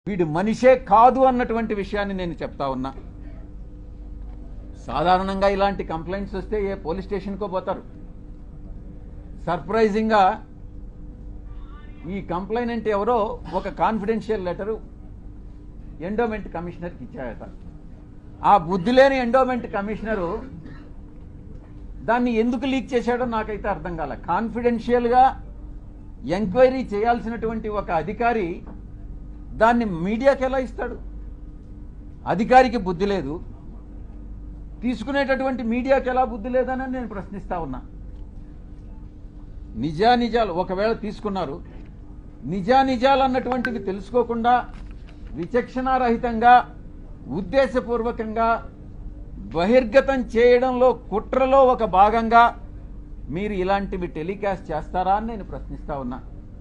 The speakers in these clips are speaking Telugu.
వీడు మనిషే కాదు అన్నటువంటి విషయాన్ని నేను చెప్తా ఉన్నా సాధారణంగా ఇలాంటి కంప్లైంట్స్ వస్తే ఏ పోలీస్ స్టేషన్కో పోతారు సర్ప్రైజింగ్గా ఈ కంప్లైనెంట్ ఎవరో ఒక కాన్ఫిడెన్షియల్ లెటరు ఎండోమెంట్ కమిషనర్కి ఇచ్చాయట ఆ బుద్ధి లేని ఎండోమెంట్ కమిషనరు దాన్ని ఎందుకు లీక్ చేశాడో నాకైతే అర్థం కాల కాన్ఫిడెన్షియల్గా ఎంక్వైరీ చేయాల్సినటువంటి ఒక అధికారి దాన్ని మీడియాకి ఎలా ఇస్తాడు అధికారికి బుద్ధి లేదు తీసుకునేటటువంటి మీడియాకి ఎలా బుద్ధి లేదని నేను ప్రశ్నిస్తా ఉన్నా నిజానిజాలు ఒకవేళ తీసుకున్నారు నిజానిజాలు అన్నటువంటివి తెలుసుకోకుండా విచక్షణారహితంగా ఉద్దేశపూర్వకంగా బహిర్గతం చేయడంలో కుట్రలో ఒక భాగంగా మీరు ఇలాంటివి టెలికాస్ట్ చేస్తారా అని నేను ప్రశ్నిస్తా ఉన్నా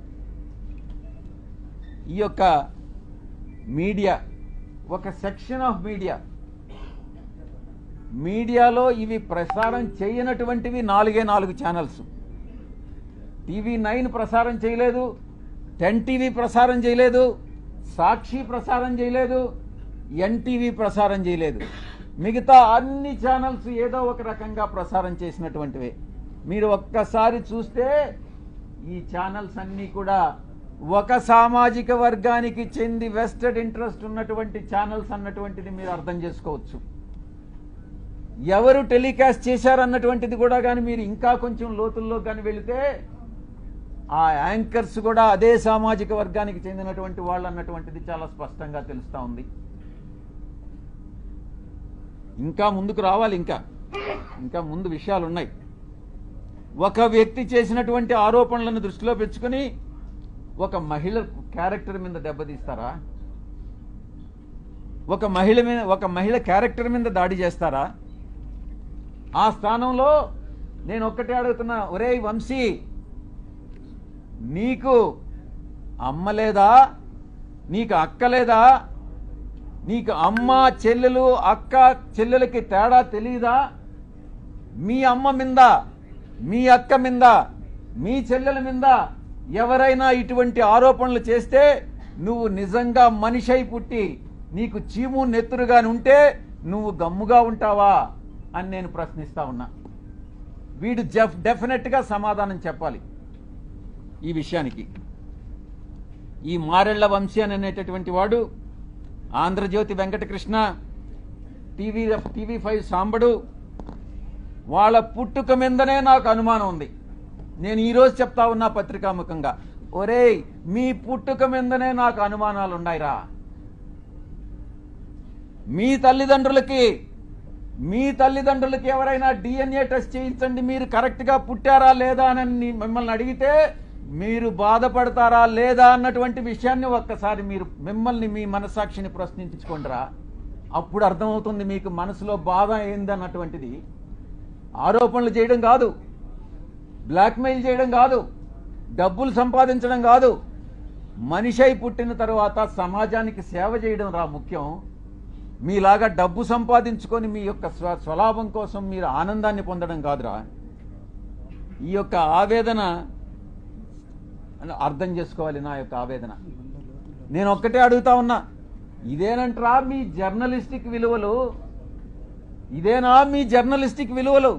ఈ యొక్క మీడియా ఒక సెక్షన్ ఆఫ్ మీడియా మీడియాలో ఇవి ప్రసారం చేయనటువంటివి నాలుగే నాలుగు ఛానల్స్ టీవీ నైన్ ప్రసారం చేయలేదు టెన్ టీవీ ప్రసారం చేయలేదు సాక్షి ప్రసారం చేయలేదు ఎన్టీవీ ప్రసారం చేయలేదు మిగతా అన్ని ఛానల్స్ ఏదో ఒక రకంగా ప్రసారం చేసినటువంటివే మీరు ఒక్కసారి చూస్తే ఈ ఛానల్స్ అన్నీ కూడా ఒక సామాజిక వర్గానికి చెంది వెస్టెడ్ ఇంట్రెస్ట్ ఉన్నటువంటి ఛానల్స్ అన్నటువంటిది మీరు అర్థం చేసుకోవచ్చు ఎవరు టెలికాస్ట్ చేశారన్నటువంటిది కూడా కానీ మీరు ఇంకా కొంచెం లోతుల్లో కానీ వెళితే ఆ యాంకర్స్ కూడా అదే సామాజిక వర్గానికి చెందినటువంటి వాళ్ళు అన్నటువంటిది చాలా స్పష్టంగా తెలుస్తూ ఉంది ఇంకా ముందుకు రావాలి ఇంకా ఇంకా ముందు విషయాలు ఉన్నాయి ఒక వ్యక్తి చేసినటువంటి ఆరోపణలను దృష్టిలో పెంచుకొని ఒక మహిళ క్యారెక్టర్ మీద దెబ్బతీస్తారా ఒక మహిళ మీద ఒక మహిళ క్యారెక్టర్ మీద దాడి చేస్తారా ఆ స్థానంలో నేను ఒక్కటే అడుగుతున్నా ఒరేయ్ వంశీ నీకు అమ్మ లేదా నీకు అక్క లేదా నీకు అమ్మ చెల్లెలు అక్క చెల్లెలకి తేడా తెలియదా మీ అమ్మ మింద మీ అక్క మింద మీ చెల్లెల మింద ఎవరైనా ఇటువంటి ఆరోపణలు చేస్తే నువ్వు నిజంగా మనిషై పుట్టి నీకు చీము నెత్తురుగాని ఉంటే నువ్వు గమ్ముగా ఉంటావా అని నేను ప్రశ్నిస్తా ఉన్నా వీడు జఫ్ డెఫినెట్గా సమాధానం చెప్పాలి ఈ విషయానికి ఈ మారెళ్ల వంశీ అని అనేటటువంటి వాడు Andhrajyothi Venkatakrishna TV TV five సాంబడు వాళ్ళ పుట్టుక మీదనే నాకు అనుమానం ఉంది నేను ఈరోజు చెప్తా ఉన్నా పత్రికాముఖంగా ఒరేయ్ మీ పుట్టుక మీదనే నాకు అనుమానాలు ఉన్నాయిరా మీ తల్లిదండ్రులకి మీ తల్లిదండ్రులకి ఎవరైనా డిఎన్ఏ టెస్ట్ చేయించండి మీరు కరెక్ట్గా పుట్టారా లేదా అని మిమ్మల్ని అడిగితే మీరు బాధపడతారా లేదా అన్నటువంటి విషయాన్ని ఒక్కసారి మీరు మిమ్మల్ని మీ మనసాక్షిని ప్రశ్నించుకోండిరా అప్పుడు అర్థమవుతుంది మీకు మనసులో బాధ ఏందన్నటువంటిది ఆరోపణలు చేయడం కాదు బ్లాక్మెయిల్ చేయడం కాదు డబ్బులు సంపాదించడం కాదు మనిషి అయి పుట్టిన తర్వాత సమాజానికి సేవ చేయడం రా ముఖ్యం మీలాగా డబ్బు సంపాదించుకొని మీ యొక్క స్వ స్వలాభం కోసం మీరు ఆనందాన్ని పొందడం కాదురా ఈ యొక్క ఆవేదన అర్థం చేసుకోవాలి నా యొక్క ఆవేదన నేను ఒక్కటే అడుగుతా ఉన్నా ఇదేనంటరా మీ జర్నలిస్టిక్ విలువలు ఇదేనా మీ జర్నలిస్టిక్ విలువలు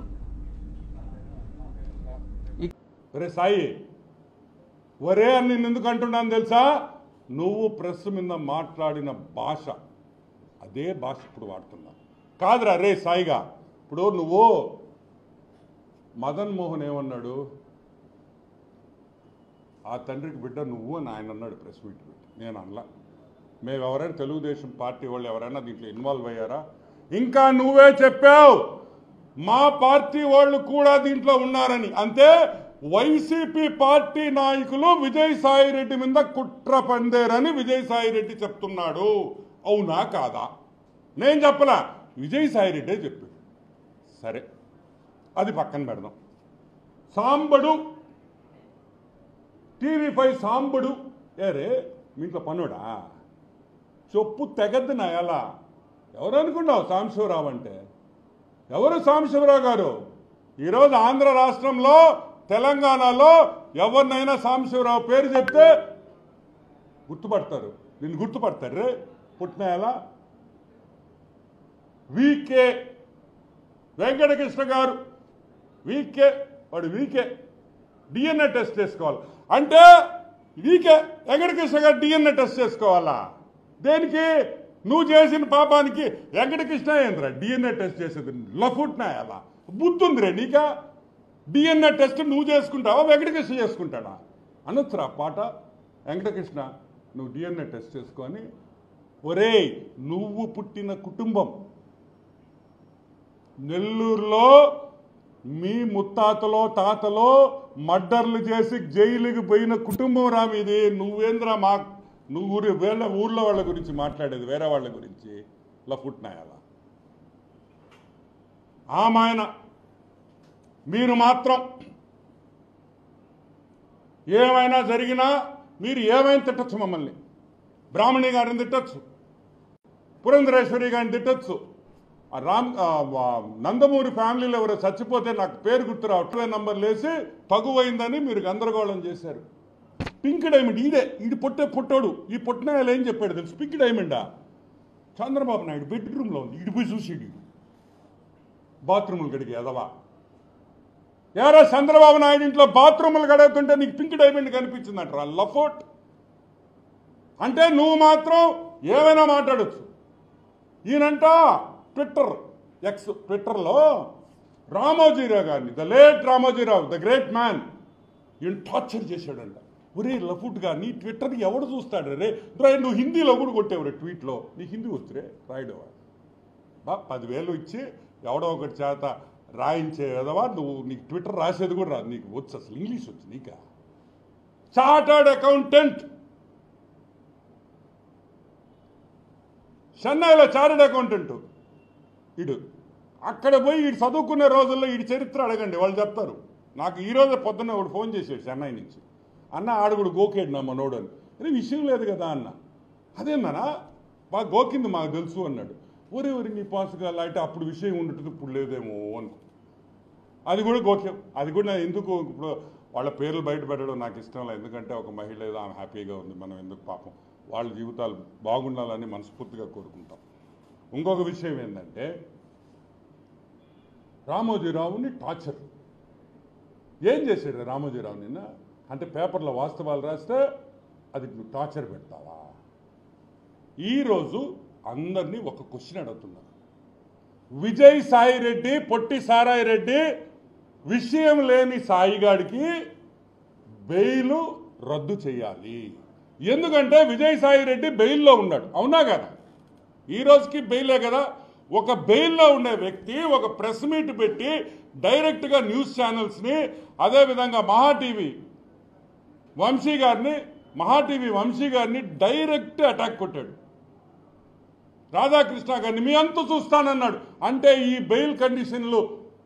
ఒరే సాయి ఒరే అని నేను ఎందుకు అంటున్నాను తెలుసా నువ్వు ప్రెస్ మీద మాట్లాడిన భాష అదే భాష ఇప్పుడు వాడుతున్నా కాదురా రే సాయిగా ఇప్పుడు నువ్వు మదన్ మోహన్ ఏమన్నాడు ఆ తండ్రికి బిడ్డ నువ్వు అని ఆయన అన్నాడు ప్రెస్ మీట్ పెట్టి నేను అనలా మేము ఎవరైనా తెలుగుదేశం పార్టీ వాళ్ళు ఎవరైనా దీంట్లో ఇన్వాల్వ్ అయ్యారా ఇంకా నువ్వే చెప్పావు మా పార్టీ వాళ్ళు కూడా దీంట్లో ఉన్నారని అంతే వైసీపీ పార్టీ నాయకులు విజయసాయి రెడ్డి మీద కుట్ర పందేరని విజయసాయి రెడ్డి చెప్తున్నాడు అవునా కాదా నేను చెప్పలా విజయసాయి రెడ్డే చెప్పాడు సరే అది పక్కన పెడదాం సాంబడు టీవీ ఫైవ్ సాంబడు ఏరే మీ ఇంట్లో పనుడా చెప్పు తెగద్దు నా ఎలా ఎవరు అనుకున్నావు సాంబశివరావు అంటే ఎవరు సాంబశివరావు గారు ఈరోజు ఆంధ్ర రాష్ట్రంలో తెలంగాణలో ఎవరినైనా సాంబశివరావు పేరు చెప్తే గుర్తుపడతారు నిన్ను గుర్తుపడతారు పుట్టినాయలా వీకే వెంకటకృష్ణ గారు వీకే వాడు వీకే డిఎన్ఏ టెస్ట్ చేసుకోవాలి అంటే వీకే వెంకటకృష్ణ గారు డిఎన్ఏ టెస్ట్ చేసుకోవాలా దేనికి నువ్వు చేసిన పాపానికి వెంకటకృష్ణ ఏంద్రా డిఎన్ఏ టెస్ట్ చేసేది లఫుట్నాయాలా బుద్ధి ఉందిరే నీకా డిఎన్ఏ టెస్ట్ నువ్వు చేసుకుంటావా వెంకటకృష్ణ చేసుకుంటాడా అనొచ్చురా పాట వెంకటకృష్ణ నువ్వు డిఎన్ఏ టెస్ట్ చేసుకొని ఒరేయ్ నువ్వు పుట్టిన కుటుంబం నెల్లూరులో మీ ముత్తాతలో తాతలో మర్డర్లు చేసి జైలుకి పోయిన కుటుంబం రా మీది నువ్వేంద్రా మా నువ్వు ఊరి వేళ్ళ ఊర్లో వాళ్ళ గురించి మాట్లాడేది వేరే వాళ్ళ గురించి లఫుట్నాయాల ఆమాయన మీరు మాత్రం ఏమైనా జరిగినా మీరు ఏమైనా తిట్టచ్చు మమ్మల్ని బ్రాహ్మణి గారిని తిట్టచ్చు పురంధరేశ్వరి గారిని తిట్టచ్చు ఆ రామ్ ఆ, వా- నందమూరి ఫ్యామిలీలో ఎవరో చచ్చిపోతే నాకు పేరు గుర్తు రావట్లే నంబర్ లేసి తగువైందని మీరు గందరగోళం చేశారు పింక్ డైమండ్ ఇదే ఇది పొట్టే పొట్టోడు ఈ పొట్టినాయలు ఏం చెప్పాడు తెలుసు పింక్ డైమండా చంద్రబాబు నాయుడు బెడ్రూమ్లో ఉంది ఇటు పోయి చూసి బాత్రూములు గడిగి ఎదవా ఎవరో చంద్రబాబు నాయుడు ఇంట్లో బాత్రూములు గడుగుతుంటే నీకు పింక్ డైమండ్ కనిపించిందంటారా లఫోట్ అంటే నువ్వు మాత్రం ఏమైనా మాట్లాడొచ్చు ఈయనంట ట్విట్టర్ ఎక్స్ ట్విట్టర్లో రామోజీరావు గారిని the late Ramojirao the great man ఈయన టార్చర్ చేశాడంట ఒరే లఫుట్ గారిని ట్విట్టర్ ఎవడు చూస్తాడు రే రే నువ్వు హిందీలో కూడా కొట్టేవు రే ట్వీట్లో నీకు హిందీ వస్తురే రాయడం బా పదివేలు ఇచ్చి ఎవడో ఒకటి చేత రాయించే విధవా నువ్వు నీకు ట్విట్టర్ రాసేది కూడా రాదు నీకు వచ్చు అసలు ఇంగ్లీష్ వచ్చు నీకా చార్టర్డ్ అకౌంటెంట్ చెన్నైలో చార్టెడ్ అకౌంటెంట్ ఇడు అక్కడ పోయి వీడు చదువుకునే రోజుల్లో వీడి చరిత్ర అడగండి వాళ్ళు చెప్తారు నాకు ఈ రోజే పొద్దున్న ఒకడు ఫోన్ చేశాడు చెన్నై నుంచి అన్న ఆడుగుడు గోకేడు నా మనోడు అని అరే విషయం లేదు కదా అన్న అదేందనా బాగా గోకింది మాకు తెలుసు అన్నాడు ఒరే ఒరి నీ పాసుగా అంటే అప్పుడు విషయం ఉండటం ఇప్పుడు లేదేమో అనుకో అది కూడా గోక్యం అది కూడా నేను ఎందుకు ఇప్పుడు వాళ్ళ పేర్లు బయట పెట్టడం నాకు ఇష్టం లేదు ఎందుకంటే ఒక మహిళ ఏదో ఆమె హ్యాపీగా ఉంది మనం ఎందుకు పాపం వాళ్ళ జీవితాలు బాగుండాలని మనస్ఫూర్తిగా కోరుకుంటాం ఇంకొక విషయం ఏంటంటే రామోజీరావుని టార్చర్ ఏం చేశాడు రామోజీరావు నిన్న అంటే పేపర్లో వాస్తవాలు రాస్తే అది నువ్వు టార్చర్ పెడతావా ఈరోజు అందరినీ ఒక క్వశ్చన్ అడుగుతున్నారు విజయ్ సాయి రెడ్డి పొట్టి సారాయి రెడ్డి విషయం లేని సాయిగాడికి బెయిల్ రద్దు చేయాలి ఎందుకంటే విజయ్ సాయి రెడ్డి బెయిల్లో ఉన్నాడు అవునా కదా ఈ రోజుకి బెయిలే కదా ఒక బెయిల్లో ఉండే వ్యక్తి ఒక ప్రెస్ మీట్ పెట్టి డైరెక్ట్గా న్యూస్ ఛానల్స్ని అదేవిధంగా మహా టీవీ వంశీ గారిని మహా టీవీ వంశీ గారిని డైరెక్ట్ అటాక్ కొట్టాడు రాధాకృష్ణ గారిని మీ అంత చూస్తానన్నాడు అంటే ఈ బెయిల్ కండిషన్లు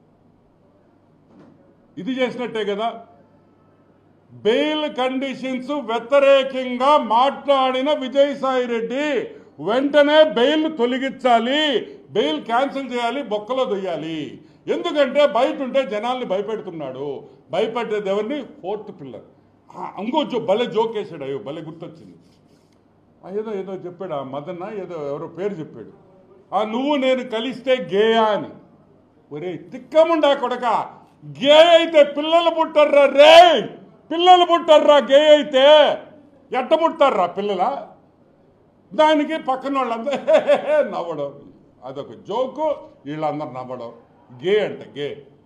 ఇది చేసినట్టే కదా బెయిల్ కండిషన్స్ వ్యతిరేకంగా మాట్లాడిన విజయసాయి రెడ్డి వెంటనే బెయిల్ తొలగించాలి బెయిల్ క్యాన్సిల్ చేయాలి బొక్కలో దొయ్యాలి ఎందుకంటే బయట ఉంటే జనాల్ని భయపెడుతున్నాడు భయపెట్టేది ఎవరిని ఫోర్త్ పిల్లర్ ఇంకో జో భలే జోక్ వేసాడు అయ్యో భలే గుర్తొచ్చింది ఆ ఏదో ఏదో చెప్పాడు ఆ మదన్న ఏదో ఎవరో పేరు చెప్పాడు ఆ నువ్వు నేను కలిస్తే గేయా అని ఒరే తిక్కముండా కొడక గే అయితే పిల్లలు పుట్టర్రా రే పిల్లలు పుట్టర్రా గే అయితే ఎట్ట పుట్టారా పిల్లల దానికి పక్కన వాళ్ళంతా నవ్వడం అదొక జోకు వీళ్ళందరూ నవ్వడం గే అంట గే